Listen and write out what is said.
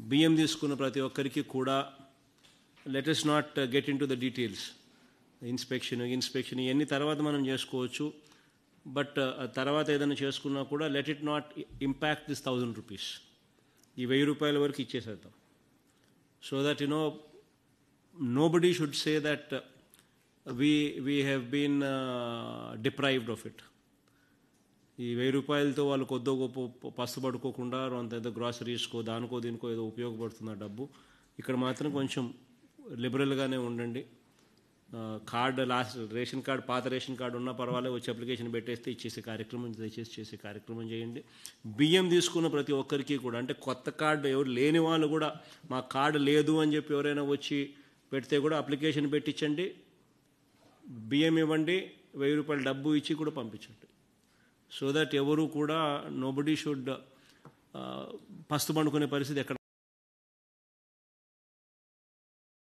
బియ్యం తీసుకున్న ప్రతి ఒక్కరికి కూడా let's not get into the details inspection inspection ఇవన్నీ తర్వాత మనం చేసుకోవచ్చు బట్ తర్వాత ఏదైనా చేసుకున్నా కూడా let it not impact this thousand rupees ఈ వెయ్యి రూపాయల వరకు ఇచ్చేసేద్దాం so that you know nobody should say that we we have been deprived of it ఈ వెయ్యి రూపాయలతో వాళ్ళు కొద్దో గొప్ప పస్తు పడుకోకుండా అంత ఏదో గ్రాసరీస్కో దానికో దీనికో ఏదో ఉపయోగపడుతుంది ఆ డబ్బు ఇక్కడ మాత్రం కొంచెం లిబరల్గానే ఉండండి ఆ, కార్డ్ లాస్ట్ రేషన్ కార్డ్ పాత రేషన్ కార్డు ఉన్నా పర్వాలేదు వచ్చి అప్లికేషన్ పెట్టేస్తే ఇచ్చేసే కార్యక్రమం దయచేసి చేసే కార్యక్రమం చేయండి బియ్యం తీసుకున్న ప్రతి ఒక్కరికి కూడా అంటే కొత్త కార్డు ఎవరు లేని వాళ్ళు కూడా మా కార్డు లేదు అని చెప్పి ఎవరైనా వచ్చి పెడితే కూడా అప్లికేషన్ పెట్టించండి బియ్యం ఇవ్వండి వెయ్యి రూపాయలు డబ్బు ఇచ్చి కూడా పంపించండి సో దట్ ఎవరు కూడా నోబడీ షుడ్ పస్తు పండుకునే పరిస్థితి ఎక్కడ